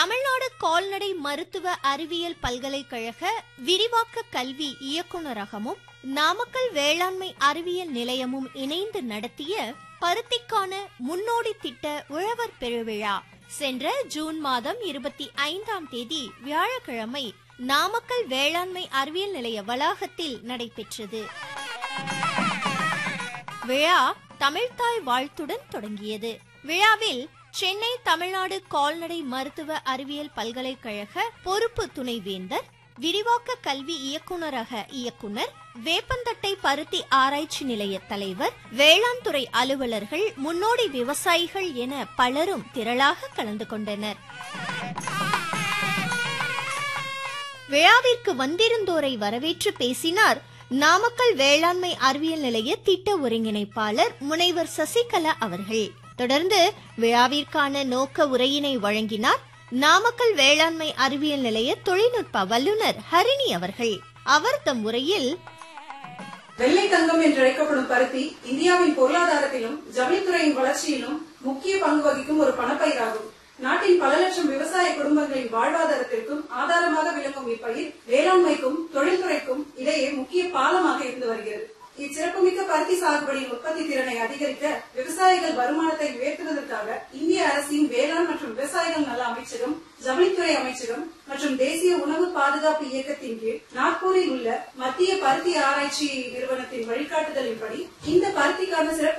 தமிழ்நாடு கால்நடை மருத்துவ அறிவியல் பல்கலைக்கழக விரிவாக்க கல்வி இயக்குநரகமும் நாமக்கல் வேளாண்மை அறிவியல் நிலையமும் இணைந்து நடத்திய பருத்திக்கான முன்னோடி திட்ட உழவர் பெருவிழா சென்ற ஜூன் மாதம் இருபத்தி ஐந்தாம் தேதி வியாழக்கிழமை நாமக்கல் வேளாண்மை அறிவியல் நிலைய வளாகத்தில் நடைபெற்றது விழா தமிழ்தாய் வாழ்த்துடன் தொடங்கியது விழாவில் சென்னை தமிழ்நாடு கால்நடை மருத்துவ அறிவியல் பல்கலைக்கழக பொறுப்பு துணைவேந்தர் விரிவாக்க கல்வி இயக்குநரக இயக்குனர் வேப்பந்தட்டை பருத்தி ஆராய்ச்சி நிலைய தலைவர் வேளாண் துறை அலுவலர்கள் முன்னோடி விவசாயிகள் என பலரும் திரளாக கலந்து கொண்டனர் விழாவிற்கு வந்திருந்தோரை வரவேற்று பேசினார் நாமக்கல் வேளாண்மை அறிவியல் நிலைய திட்ட ஒருங்கிணைப்பாளர் முனைவர் சசிகலா அவர்கள் தொடர்ந்து விழாவிற்கான நோக்க உரையினை வழங்கினார் நாமக்கல் வேளாண்மை அறிவியல் நிலைய தொழில்நுட்ப வல்லுநர் ஹரிணி அவர்கள் அவர் தம் உரையில் வெள்ளை தங்கம் என்று அழைக்கப்படும் பருத்தி இந்தியாவின் பொருளாதாரத்திலும் ஜவுளித்துறையின் வளர்ச்சியிலும் முக்கிய பங்கு வகிக்கும் ஒரு பணப்பயிராகும் நாட்டின் பல லட்சம் விவசாய குடும்பங்களின் வாழ்வாதாரத்திற்கும் ஆதாரமாக விளங்கும் இப்பயிர் வேளாண்மைக்கும் தொழில்துறைக்கும் இடையே முக்கிய பாலமாக இருந்து வருகிறது இச்சிறப்புமிக்க பருத்தி சாகுபடியின் உற்பத்தி திறனை அதிகரிக்க விவசாயிகள் வருமானத்தை உயர்த்துவதற்காக இந்திய அரசின் வேளாண் மற்றும் விவசாயிகள் நல அமைச்சகம் ஜவுளித்துறை அமைச்சகம் மற்றும் தேசிய உணவு பாதுகாப்பு இயக்கத்தின் கீழ் நாக்பூரில் உள்ள மத்திய பருத்தி ஆராய்ச்சி நிறுவனத்தின் வழிகாட்டுதலின்படி இந்த பருத்திக்கான சிறப்பு